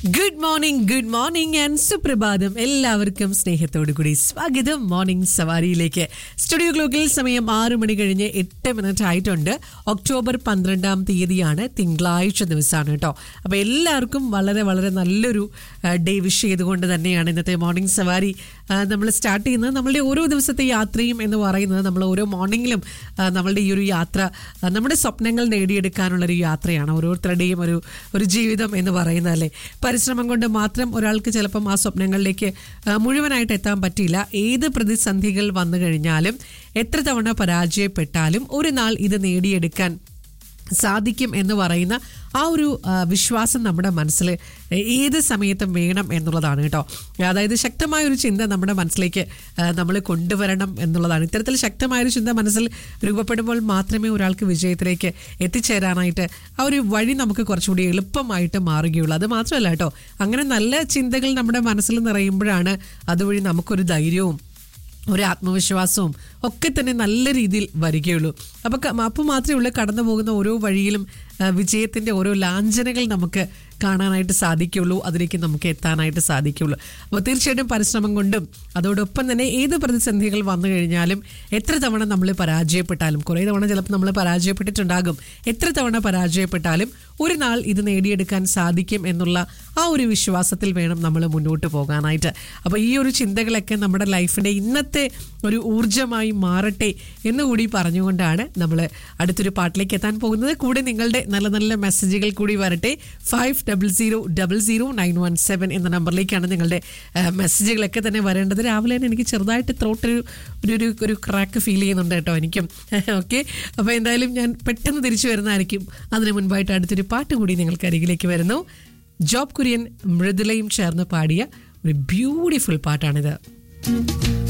good morning good morning and സുപ്രഭാതം എല്ലാവർക്കും സ്നേഹത്തോടു കൂടി സ്വാഗതം മോർണിംഗ് സവാരിയിലേക്ക് സ്റ്റുഡിയോ ക്ലോക്കിൽ സമയം ആറ് മണി കഴിഞ്ഞ് എട്ട് മിനിറ്റ് ആയിട്ടുണ്ട് ഒക്ടോബർ പന്ത്രണ്ടാം തീയതിയാണ് തിങ്കളാഴ്ച ദിവസമാണ് കേട്ടോ അപ്പോൾ എല്ലാവർക്കും വളരെ വളരെ നല്ലൊരു ഡേ വിഷ് ചെയ്തുകൊണ്ട് തന്നെയാണ് ഇന്നത്തെ മോർണിംഗ് സവാരി നമ്മൾ സ്റ്റാർട്ട് ചെയ്യുന്നത് നമ്മളുടെ ഓരോ ദിവസത്തെ യാത്രയും എന്ന് പറയുന്നത് നമ്മൾ ഓരോ മോർണിംഗിലും നമ്മളുടെ ഈ ഒരു യാത്ര ആ, നമ്മുടെ സ്വപ്നങ്ങൾ നേടിയെടുക്കാനുള്ള ഒരു യാത്രയാണ് ഓരോരുത്തരുടെയും ഒരു ഒരു ജീവിതം എന്ന് പറയുന്നത് അല്ലേ പരിശ്രമം കൊണ്ട് മാത്രം ഒരാൾക്ക് ചിലപ്പം ആ സ്വപ്നങ്ങളിലേക്ക് ആ, മുഴുവനായിട്ട് എത്താൻ പറ്റില്ല ഏത് പ്രതിസന്ധികൾ വന്നു കഴിഞ്ഞാലും എത്ര തവണ പരാജയപ്പെട്ടാലും ഒരു നാൾ ഇത് നേടിയെടുക്കാൻ സാധിക്കും എന്ന് പറയുന്ന ആ ഒരു ആ, വിശ്വാസം നമ്മുടെ മനസ്സിൽ ഏത് സമയത്തും വേണം എന്നുള്ളതാണ് കേട്ടോ അതായത് ശക്തമായ ഒരു ചിന്ത നമ്മുടെ മനസ്സിലേക്ക് നമ്മൾ കൊണ്ടുവരണം എന്നുള്ളതാണ് ഇത്തരത്തിൽ ശക്തമായ ഒരു ചിന്ത മനസ്സിൽ രൂപപ്പെടുമ്പോൾ മാത്രമേ ഒരാൾക്ക് വിജയത്തിലേക്ക് എത്തിച്ചേരാനായിട്ട് ആ ഒരു വഴി നമുക്ക് കുറച്ചുകൂടി എളുപ്പമായിട്ട് മാറുകയുള്ളൂ അത് മാത്രമല്ല കേട്ടോ അങ്ങനെ നല്ല ചിന്തകൾ നമ്മുടെ മനസ്സിൽ നിറയുമ്പോഴാണ് അതുവഴി നമുക്കൊരു ധൈര്യവും ഒരു ആത്മവിശ്വാസവും ഒക്കെ തന്നെ നല്ല രീതിയിൽ വരികയുള്ളൂ അപ്പോൾ അപ്പോൾ മാത്രമേ ഉള്ളൂ കടന്നു പോകുന്ന ഓരോ വഴിയിലും ആ, വിജയത്തിൻ്റെ ഓരോ ലാഞ്ചനകൾ നമുക്ക് കാണാനായിട്ട് സാധിക്കുള്ളൂ അതിലേക്ക് നമുക്ക് എത്താനായിട്ട് സാധിക്കുള്ളൂ അപ്പോൾ തീർച്ചയായിട്ടും പരിശ്രമം കൊണ്ടും അതോടൊപ്പം തന്നെ ഏത് പ്രതിസന്ധികൾ വന്നു കഴിഞ്ഞാലും എത്ര തവണ നമ്മൾ പരാജയപ്പെട്ടാലും കുറേ തവണ ചിലപ്പോൾ നമ്മൾ പരാജയപ്പെട്ടിട്ടുണ്ടാകും എത്ര തവണ പരാജയപ്പെട്ടാലും ഒരു നാൾ ഇത് നേടിയെടുക്കാൻ സാധിക്കും എന്നുള്ള ആ ഒരു വിശ്വാസത്തിൽ വേണം നമ്മൾ മുന്നോട്ട് പോകാനായിട്ട് അപ്പോൾ ഈ ഒരു ചിന്തകളൊക്കെ നമ്മുടെ ലൈഫിൻ്റെ ഇന്നത്തെ ഒരു ഊർജ്ജമായി മാറട്ടെ എന്നുകൂടി പറഞ്ഞുകൊണ്ടാണ് നമ്മൾ അടുത്തൊരു പാട്ടിലേക്ക് എത്താൻ പോകുന്നത് കൂടെ നിങ്ങളുടെ നല്ല നല്ല മെസ്സേജുകൾ കൂടി വരട്ടെ five double zero double zero nine one seven എന്ന നമ്പറിലേക്കാണ് നിങ്ങളുടെ ആ, മെസ്സേജുകളൊക്കെ തന്നെ വരേണ്ടത് രാവിലെ തന്നെ എനിക്ക് ചെറുതായിട്ട് ത്രോട്ടൊരു ഒരു ഒരു ഒരു ക്രാക്ക് ഫീൽ ചെയ്യുന്നുണ്ട് കേട്ടോ എനിക്കും ഓക്കെ അപ്പോൾ എന്തായാലും ഞാൻ പെട്ടെന്ന് തിരിച്ചു വരുന്നതായിരിക്കും അതിന് മുൻപായിട്ട് അടുത്തൊരു പാട്ട് കൂടി നിങ്ങൾക്ക് അരികിലേക്ക് വരുന്നു ജോബ് കുര്യൻ മൃദുലയും ചേർന്ന് പാടിയ ഒരു ബ്യൂട്ടിഫുൾ പാട്ടാണിത്